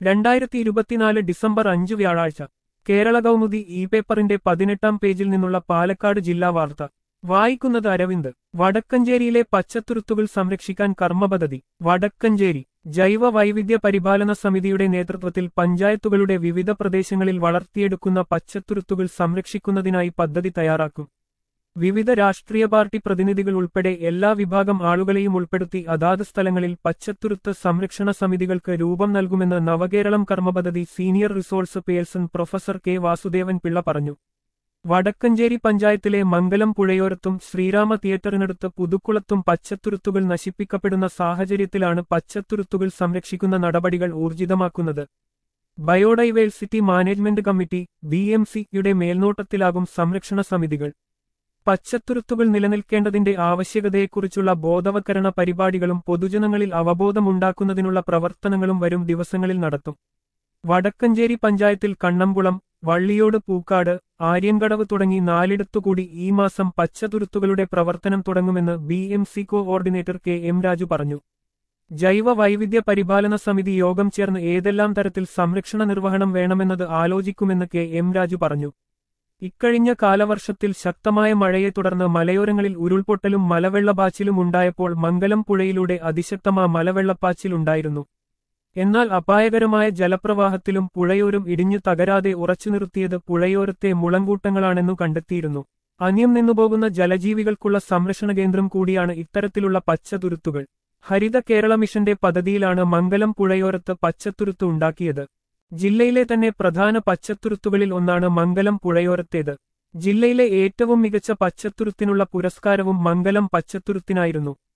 രണ്ടായിരത്തി ഇരുപത്തിനാല് ഡിസംബർ അഞ്ച് വ്യാഴാഴ്ച കേരള കൗമുദി ഇ പേപ്പറിന്റെ പതിനെട്ടാം പേജിൽ നിന്നുള്ള പാലക്കാട് ജില്ലാ വാർത്ത വായിക്കുന്നത് അരവിന്ദ് വടക്കഞ്ചേരിയിലെ പച്ചത്തുരുത്തുകൾ സംരക്ഷിക്കാൻ കർമ്മപദ്ധതി വടക്കഞ്ചേരി ജൈവ വൈവിധ്യ പരിപാലന സമിതിയുടെ നേതൃത്വത്തിൽ പഞ്ചായത്തുകളുടെ വിവിധ പ്രദേശങ്ങളിൽ വളർത്തിയെടുക്കുന്ന പച്ചത്തുരുത്തുകൾ സംരക്ഷിക്കുന്നതിനായി പദ്ധതി തയ്യാറാക്കും വിവിധ രാഷ്ട്രീയ പാർട്ടി പ്രതിനിധികൾ ഉൾപ്പെടെ എല്ലാ വിഭാഗം ആളുകളെയും ഉൾപ്പെടുത്തി അതാത് സ്ഥലങ്ങളിൽ പച്ചത്തുരുത്ത് സംരക്ഷണ സമിതികൾക്ക് രൂപം നൽകുമെന്ന് നവകേരളം കർമ്മപദ്ധതി senior resource person professor K Vasudevan Pillai പറഞ്ഞു വടക്കഞ്ചേരി പഞ്ചായത്തിലെ മംഗലം പുഴയോരത്തും ശ്രീരാമ തിയേറ്ററിനടുത്ത് പുതുക്കുളത്തും പച്ചത്തുരുത്തുകൾ നശിപ്പിക്കപ്പെടുന്ന സാഹചര്യത്തിലാണ് പച്ചത്തുരുത്തുകൾ സംരക്ഷിക്കുന്ന നടപടികൾ ഊർജിതമാക്കുന്നത് biodiversity management committee B M സിയുടെ മേൽനോട്ടത്തിലാകും സംരക്ഷണ സമിതികൾ പച്ചത്തുരുത്തുകൾ നിലനിൽക്കേണ്ടതിന്റെ ആവശ്യകതയെക്കുറിച്ചുള്ള ബോധവൽക്കരണ പരിപാടികളും പൊതുജനങ്ങളിൽ അവബോധമുണ്ടാക്കുന്നതിനുള്ള പ്രവർത്തനങ്ങളും വരും ദിവസങ്ങളിൽ നടത്തും വടക്കഞ്ചേരി പഞ്ചായത്തിൽ കണ്ണംകുളം വള്ളിയോട് പൂക്കാട് ആര്യൻകടവ് തുടങ്ങി നാലിടത്തുകൂടി ഈ മാസം പച്ചതുരുത്തുകളുടെ പ്രവർത്തനം തുടങ്ങുമെന്ന് B M C coordinator K M Raju പറഞ്ഞു ജൈവ വൈവിധ്യ പരിപാലന സമിതി യോഗം ചേർന്ന് ഏതെല്ലാം തരത്തിൽ സംരക്ഷണ നിർവഹണം വേണമെന്നത് ആലോചിക്കുമെന്ന് കെ എം രാജു പറഞ്ഞു ഇക്കഴിഞ്ഞ കാലവർഷത്തിൽ ശക്തമായ മഴയെ തുടർന്ന് മലയോരങ്ങളിൽ ഉരുൾപൊട്ടലും മലവെള്ളപ്പാച്ചിലും ഉണ്ടായപ്പോൾ മംഗലം പുഴയിലൂടെ അതിശക്തമായ മലവെള്ളപ്പാച്ചിലുണ്ടായിരുന്നു എന്നാൽ അപായകരമായ ജലപ്രവാഹത്തിലും പുഴയോരം ഇടിഞ്ഞു തകരാതെ ഉറച്ചു നിർത്തിയത് പുഴയോരത്തെ മുളങ്കൂട്ടങ്ങളാണെന്നു കണ്ടെത്തിയിരുന്നു അന്യം നിന്നുപോകുന്ന ജലജീവികൾക്കുള്ള സംരക്ഷണ കേന്ദ്രം കൂടിയാണ് ഇത്തരത്തിലുള്ള പച്ചതുരുത്തുകൾ ഹരിത കേരള മിഷന്റെ പദ്ധതിയിലാണ് മംഗലം പുഴയോരത്ത് പച്ചത്തുരുത്ത് ഉണ്ടാക്കിയത് ജില്ലയിലെ തന്നെ പ്രധാന പച്ചത്തുരുത്തുകളിൽ ഒന്നാണ് മംഗലം പുഴയോരത്തേത് ജില്ലയിലെ ഏറ്റവും മികച്ച പച്ചത്തുരുത്തിനുള്ള പുരസ്കാരവും മംഗലം പച്ചത്തുരുത്തിനായിരുന്നു